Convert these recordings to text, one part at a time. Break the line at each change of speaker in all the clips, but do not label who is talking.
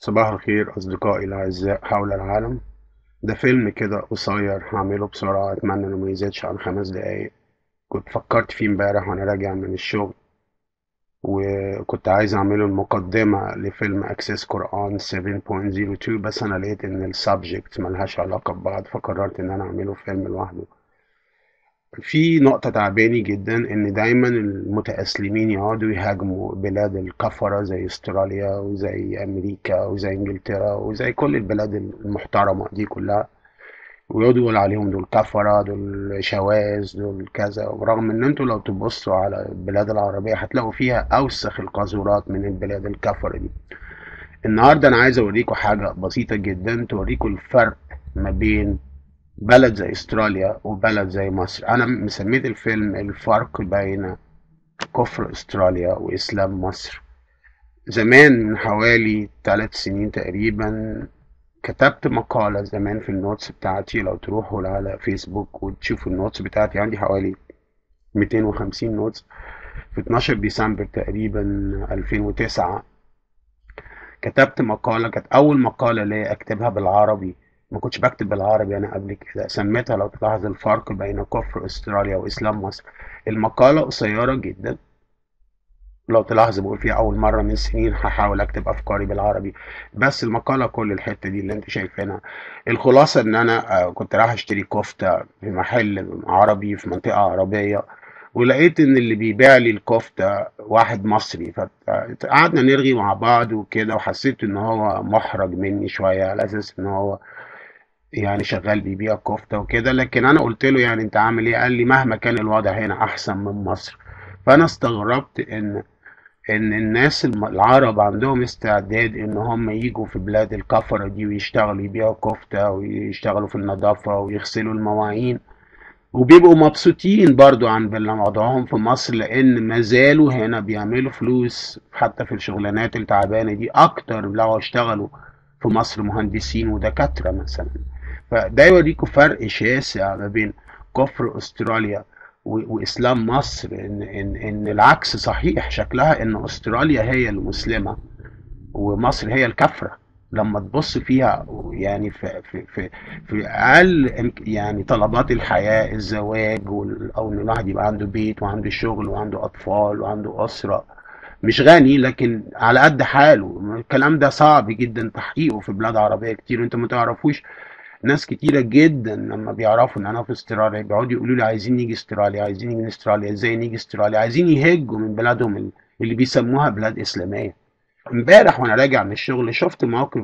صباح الخير أصدقائي الأعزاء حول العالم ده فيلم كده قصير هعمله بسرعة أتمنى إنه ما يزيدش عن خمس دقايق كنت فكرت فيه امبارح وأنا راجع من الشغل وكنت عايز أعمله المقدمة لفيلم أكسس قرآن 7.02 بس أنا لقيت إن السبجكت ملهاش علاقة ببعض فقررت إن أنا أعمله فيلم لوحده في نقطة تعباني جدا إن دايما المتأسلمين يقعدوا يهاجموا بلاد الكفرة زي استراليا وزي أمريكا وزي إنجلترا وزي كل البلاد المحترمة دي كلها ويقعدوا يقول عليهم دول كفرة دول شواذ دول كذا ورغم إن أنتوا لو تبصوا على البلاد العربية هتلاقوا فيها أوسخ القاذورات من البلاد الكفرة دي النهاردة أنا عايز أوريكم حاجة بسيطة جدا توريكم الفرق ما بين بلد زي استراليا وبلد زي مصر انا مسميت الفيلم الفرق بين كفر استراليا واسلام مصر زمان من حوالي ثلاث سنين تقريبا كتبت مقالة زمان في النوتس بتاعتي لو تروحوا على فيسبوك وتشوفوا النوتس بتاعتي عندي حوالي 250 نوتس في 12 ديسمبر تقريبا 2009 كتبت مقالة كانت أول مقالة ليا أكتبها بالعربي ما كنتش بكتب بالعربي انا قبل كده سميتها لو تلاحظ الفرق بين كفر استراليا واسلام مصر المقاله قصيره جدا لو تلاحظ بقول فيها اول مره من سنين هحاول اكتب افكاري بالعربي بس المقاله كل الحته دي اللي انت شايفينها الخلاصه ان انا كنت رايح اشتري كفته في محل عربي في منطقه عربيه ولقيت ان اللي بيبيع لي الكفته واحد مصري فقعدنا نرغي مع بعض وكده وحسيت ان هو محرج مني شويه على اساس ان هو يعني شغال بيبيع كفته وكده لكن انا قلت له يعني انت عامل ايه قال لي مهما كان الوضع هنا احسن من مصر فانا استغربت ان ان الناس العرب عندهم استعداد ان هم يجوا في بلاد الكفره دي ويشتغلوا يبيعوا كفته ويشتغلوا في النظافه ويغسلوا المواعين وبيبقوا مبسوطين برضو عن وضعهم في مصر لان ما زالوا هنا بيعملوا فلوس حتى في الشغلانات التعبانه دي اكتر لو اشتغلوا في مصر مهندسين ودكاتره مثلا فده يوريكم فرق شاسع ما بين كفر استراليا واسلام مصر ان ان ان العكس صحيح شكلها ان استراليا هي المسلمه ومصر هي الكفره لما تبص فيها يعني في في في, في اقل يعني طلبات الحياه الزواج او ان الواحد يبقى عنده بيت وعنده شغل وعنده اطفال وعنده اسره مش غني لكن على قد حاله الكلام ده صعب جدا تحقيقه في بلاد عربيه كتير وانت ما تعرفوش ناس كتيرة جدا لما بيعرفوا ان انا في استراليا بيقعدوا يقولوا لي عايزين نيجي استراليا عايزين نيجي استراليا ازاي نيجي استراليا عايزين يهجوا من بلادهم اللي بيسموها بلاد اسلامية امبارح وانا راجع من الشغل شفت موقف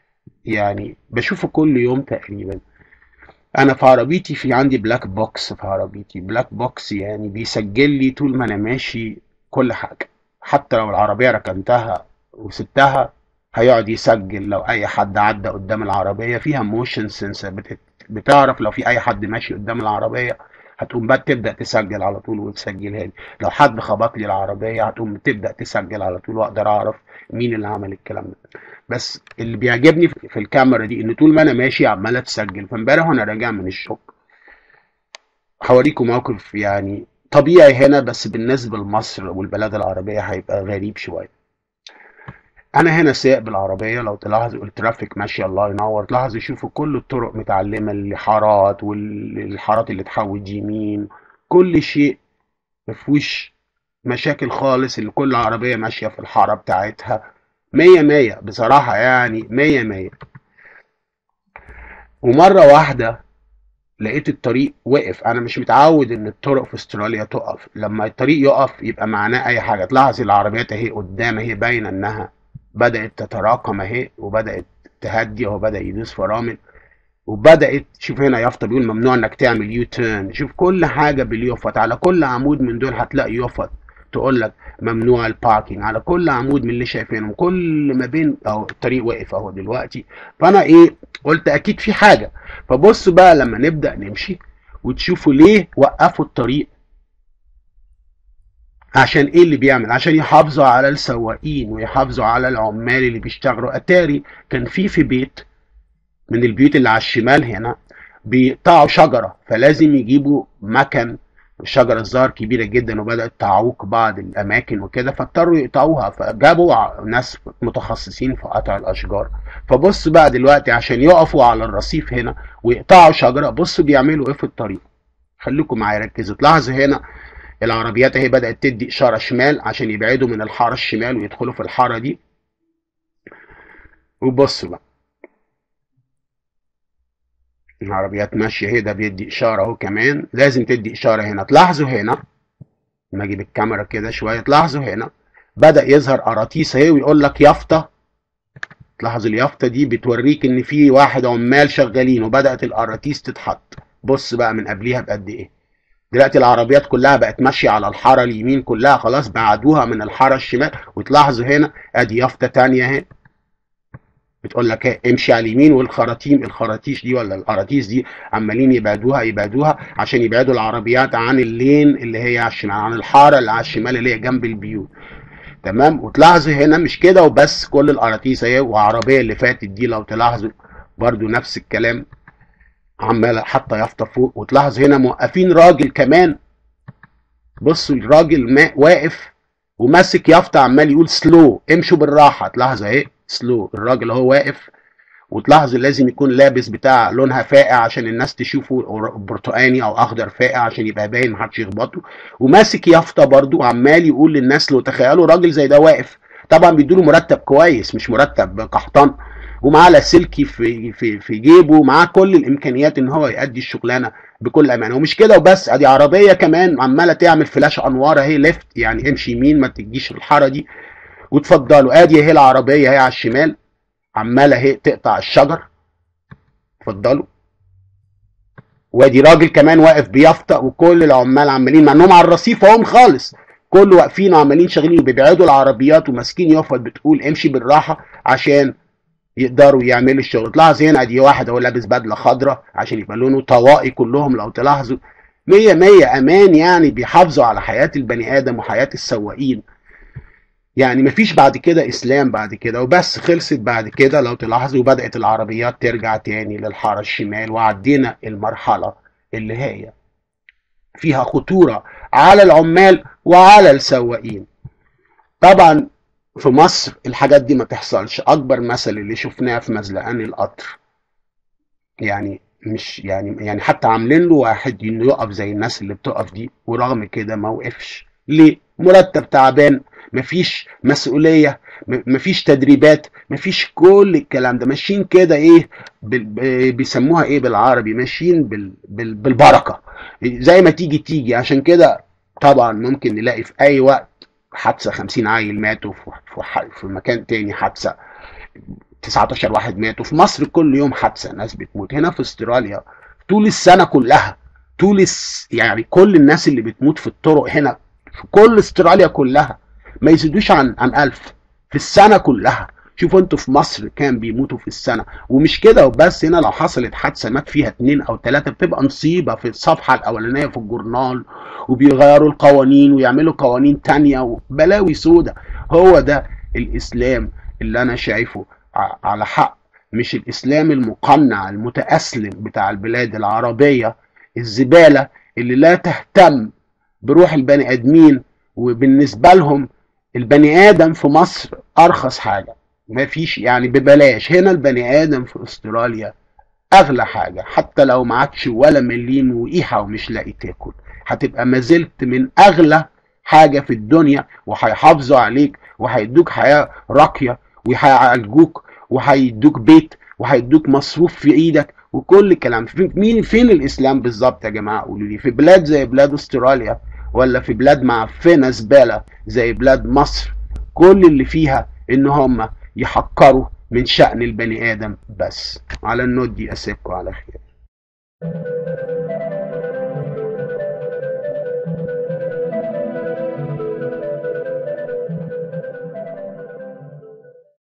يعني بشوفه كل يوم تقريبا انا في عربيتي في عندي بلاك بوكس في عربيتي بلاك بوكس يعني بيسجل لي طول ما انا ماشي كل حاجة حتى لو العربية ركنتها وسبتها هيقعد يسجل لو اي حد عدى قدام العربيه فيها موشن سنسر بتعرف لو في اي حد ماشي قدام العربيه هتقوم بقى تبدا تسجل على طول وتسجلها لي لو حد خبط لي العربيه هتقوم تبدا تسجل على طول واقدر اعرف مين اللي عمل الكلام ده بس اللي بيعجبني في الكاميرا دي ان طول ما انا ماشي عماله تسجل فامبارح وانا راجع من الشغل هوريكم موقف يعني طبيعي هنا بس بالنسبه لمصر والبلاد العربيه هيبقى غريب شويه انا هنا سايق بالعربيه لو تلاحظوا الترافيك ماشي الله ينور تلاحظوا شوفوا كل الطرق متعلمه الحارات والحارات اللي تحود يمين كل شيء مفيهوش مشاكل خالص اللي كل عربيه ماشيه في الحاره بتاعتها مية مية بصراحة يعني مية مية ومرة واحدة لقيت الطريق وقف انا مش متعود ان الطرق في استراليا تقف لما الطريق يقف يبقى معناه اي حاجة تلاحظ العربيات اهي قدام اهي باينة انها بدأت تتراكم اهي وبدأت تهدي وهو بدأ يدوس فرامل وبدأت شوف هنا يافطة بيقول ممنوع انك تعمل يو تيرن شوف كل حاجة باليوفط على كل عمود من دول هتلاقي يوفط تقول لك ممنوع الباركينج على كل عمود من اللي شايفينهم كل ما بين اهو الطريق واقف اهو دلوقتي فانا ايه قلت اكيد في حاجة فبصوا بقى لما نبدأ نمشي وتشوفوا ليه وقفوا الطريق عشان ايه اللي بيعمل عشان يحافظوا على السواقين ويحافظوا على العمال اللي بيشتغلوا اتاري كان في في بيت من البيوت اللي على الشمال هنا بيقطعوا شجرة فلازم يجيبوا مكن شجرة الزهر كبيرة جدا وبدأت تعوق بعض الأماكن وكده فاضطروا يقطعوها فجابوا ناس متخصصين في قطع الأشجار فبص بقى دلوقتي عشان يقفوا على الرصيف هنا ويقطعوا شجرة بصوا بيعملوا إيه في الطريق خليكم معايا ركزوا تلاحظوا هنا العربيات اهي بدأت تدي إشارة شمال عشان يبعدوا من الحارة الشمال ويدخلوا في الحارة دي وبصوا بقى العربيات ماشية اهي ده بيدي إشارة اهو كمان لازم تدي إشارة هنا تلاحظوا هنا لما أجيب الكاميرا كده شوية تلاحظوا هنا بدأ يظهر قراطيس اهي ويقول لك يافطة تلاحظ اليافطة دي بتوريك إن في واحد عمال شغالين وبدأت القراطيس تتحط بص بقى من قبليها بقد إيه دلوقتي العربيات كلها بقت ماشية على الحارة اليمين كلها خلاص بعدوها من الحارة الشمال وتلاحظوا هنا ادي يافطة تانية اهي بتقول لك ايه امشي على اليمين والخراطيم الخراطيش دي ولا القراطيس دي عمالين يبعدوها يبعدوها عشان يبعدوا العربيات عن اللين اللي هي على الشمال عن الحارة اللي على الشمال اللي هي جنب البيوت تمام وتلاحظوا هنا مش كده وبس كل القراطيس اهي وعربية اللي فاتت دي لو تلاحظوا برضو نفس الكلام عماله حاطه يافطه فوق وتلاحظ هنا موقفين راجل كمان بصوا الراجل ما واقف وماسك يافطه عمال يقول سلو امشوا بالراحه تلاحظ اهي سلو الراجل اهو واقف وتلاحظ لازم يكون لابس بتاع لونها فاقع عشان الناس تشوفه برتقاني او اخضر فاقع عشان يبقى باين محدش يخبطه وماسك يافطه برضو وعمال يقول للناس لو تخيلوا راجل زي ده واقف طبعا بيدوله مرتب كويس مش مرتب قحطان ومعاه لاسلكي في في في جيبه معاه كل الامكانيات ان هو يؤدي الشغلانه بكل امانه ومش كده وبس ادي عربيه كمان عماله تعمل فلاش انوار اهي ليفت يعني امشي يمين ما تجيش الحاره دي وتفضلوا ادي اهي العربيه اهي على الشمال عماله اهي تقطع الشجر اتفضلوا وادي راجل كمان واقف بيفطق وكل العمال عمالين مع انهم على الرصيف اهم خالص كل واقفين وعمالين شغالين وبيبعدوا العربيات وماسكين يافط بتقول امشي بالراحه عشان يقدروا يعملوا الشغل تلاحظ هنا ادي واحد هو لابس بدله خضراء عشان يبقى لونه طوائي كلهم لو تلاحظوا مية مية امان يعني بيحافظوا على حياة البني ادم وحياة السواقين يعني مفيش بعد كده اسلام بعد كده وبس خلصت بعد كده لو تلاحظوا بدأت العربيات ترجع تاني للحارة الشمال وعدينا المرحلة اللي هي فيها خطورة على العمال وعلى السواقين طبعا في مصر الحاجات دي ما تحصلش اكبر مثل اللي شفناه في مزلقان القطر يعني مش يعني يعني حتى عاملين له واحد انه يقف زي الناس اللي بتقف دي ورغم كده ما وقفش ليه مرتب تعبان مفيش مسؤولية مفيش تدريبات مفيش كل الكلام ده ماشيين كده ايه بيسموها ايه بالعربي ماشيين بال بال بالبركة زي ما تيجي تيجي عشان كده طبعا ممكن نلاقي في اي وقت حادثه 50 عيل ماتوا في, في مكان تاني حادثه 19 واحد ماتوا في مصر كل يوم حادثه ناس بتموت هنا في استراليا طول السنه كلها طول الس... يعني كل الناس اللي بتموت في الطرق هنا في كل استراليا كلها ما يزيدوش عن عن 1000 في السنه كلها شوفوا انتوا في مصر كام بيموتوا في السنه ومش كده وبس هنا لو حصلت حادثه مات فيها اتنين او ثلاثه بتبقى نصيبه في الصفحه الاولانيه في الجورنال وبيغيروا القوانين ويعملوا قوانين تانية وبلاوي سودة هو ده الاسلام اللي انا شايفه على حق مش الاسلام المقنع المتاسلم بتاع البلاد العربيه الزباله اللي لا تهتم بروح البني ادمين وبالنسبه لهم البني ادم في مصر ارخص حاجه ما فيش يعني ببلاش هنا البني ادم في استراليا اغلى حاجه حتى لو معكش ولا مليم وقيحه ومش لاقي تاكل هتبقى ما زلت من اغلى حاجه في الدنيا وهيحافظوا عليك وهيدوك حياه راقيه وهيعالجوك وهيدوك بيت وهيدوك مصروف في ايدك وكل الكلام مين فين الاسلام بالظبط يا جماعه قولوا لي في بلاد زي بلاد استراليا ولا في بلاد معفنه زباله زي بلاد مصر كل اللي فيها ان هم يحقروا من شأن البني آدم بس على النوت دي أسيبكم على خير